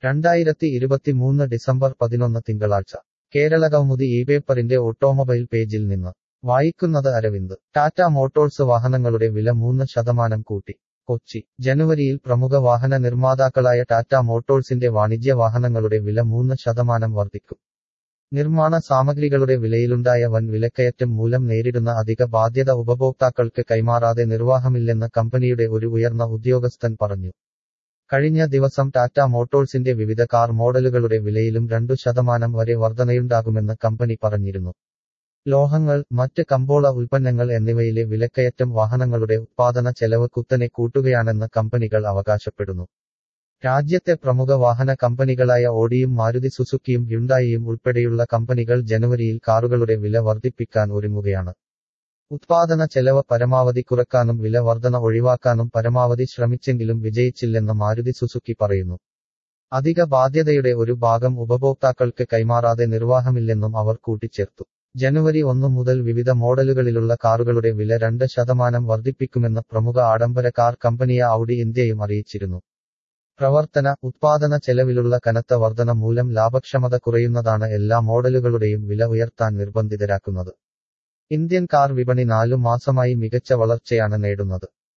രണ്ടായിരത്തി ഇരുപത്തിമൂന്ന് ഡിസംബർ പതിനൊന്ന് തിങ്കളാഴ്ച കേരളകൗമുദി ഈ പേപ്പറിന്റെ ഓട്ടോമൊബൈൽ പേജിൽ നിന്ന് വായിക്കുന്നത് അരവിന്ദ് ടാറ്റ മോട്ടോഴ്സ് വാഹനങ്ങളുടെ വില മൂന്ന് ശതമാനം കൂട്ടി കൊച്ചി ജനുവരിയിൽ പ്രമുഖ വാഹന നിർമ്മാതാക്കളായ ടാറ്റ മോട്ടോഴ്സിന്റെ വാണിജ്യ വാഹനങ്ങളുടെ വില മൂന്ന് ശതമാനം വർദ്ധിക്കും നിർമ്മാണ സാമഗ്രികളുടെ വിലയിലുണ്ടായ വൻ വിലക്കയറ്റം മൂലം നേരിടുന്ന അധിക ബാധ്യത ഉപഭോക്താക്കൾക്ക് കൈമാറാതെ നിർവാഹമില്ലെന്ന് കമ്പനിയുടെ ഒരു ഉയർന്ന ഉദ്യോഗസ്ഥൻ പറഞ്ഞു കഴിഞ്ഞ ദിവസം ടാറ്റ മോട്ടോഴ്സിന്റെ വിവിധ കാർ മോഡലുകളുടെ വിലയിലും രണ്ടു ശതമാനം വരെ വർധനയുണ്ടാകുമെന്ന് കമ്പനി പറഞ്ഞിരുന്നു ലോഹങ്ങൾ മറ്റ് കമ്പോള ഉൽപ്പന്നങ്ങൾ എന്നിവയിലെ വിലക്കയറ്റം വാഹനങ്ങളുടെ ഉത്പാദന ചെലവ് കുത്തനെ കൂട്ടുകയാണെന്ന് കമ്പനികൾ അവകാശപ്പെടുന്നു രാജ്യത്തെ പ്രമുഖ വാഹന കമ്പനികളായ ഓഡിയും മാരുതി സുസുക്കിയും ഹ്യുണ്ടായിയും ഉൾപ്പെടെയുള്ള കമ്പനികൾ ജനുവരിയിൽ കാറുകളുടെ വില വർദ്ധിപ്പിക്കാൻ ഒരുങ്ങുകയാണ് ഉത്പാദന ചെലവ് പരമാവധി കുറക്കാനും വില വർധന ഒഴിവാക്കാനും പരമാവധി ശ്രമിച്ചെങ്കിലും വിജയിച്ചില്ലെന്ന് മാരുതി സുസുക്കി പറയുന്നു അധിക ബാധ്യതയുടെ ഒരു ഭാഗം ഉപഭോക്താക്കൾക്ക് കൈമാറാതെ നിർവാഹമില്ലെന്നും അവർ കൂട്ടിച്ചേർത്തു ജനുവരി ഒന്ന് മുതൽ വിവിധ മോഡലുകളിലുള്ള കാറുകളുടെ വില രണ്ട് ശതമാനം വർദ്ധിപ്പിക്കുമെന്ന് പ്രമുഖ ആഡംബര കാർ കമ്പനിയ ഔഡി ഇന്ത്യയും അറിയിച്ചിരുന്നു പ്രവർത്തന ഉത്പാദന ചെലവിലുള്ള കനത്ത വർധന മൂലം ലാഭക്ഷമത കുറയുന്നതാണ് എല്ലാ മോഡലുകളുടെയും വില ഉയർത്താൻ നിർബന്ധിതരാക്കുന്നത് ഇന്ത്യൻ കാർ വിപണി നാലു മാസമായി മികച്ച വളർച്ചയാണ് നേടുന്നത്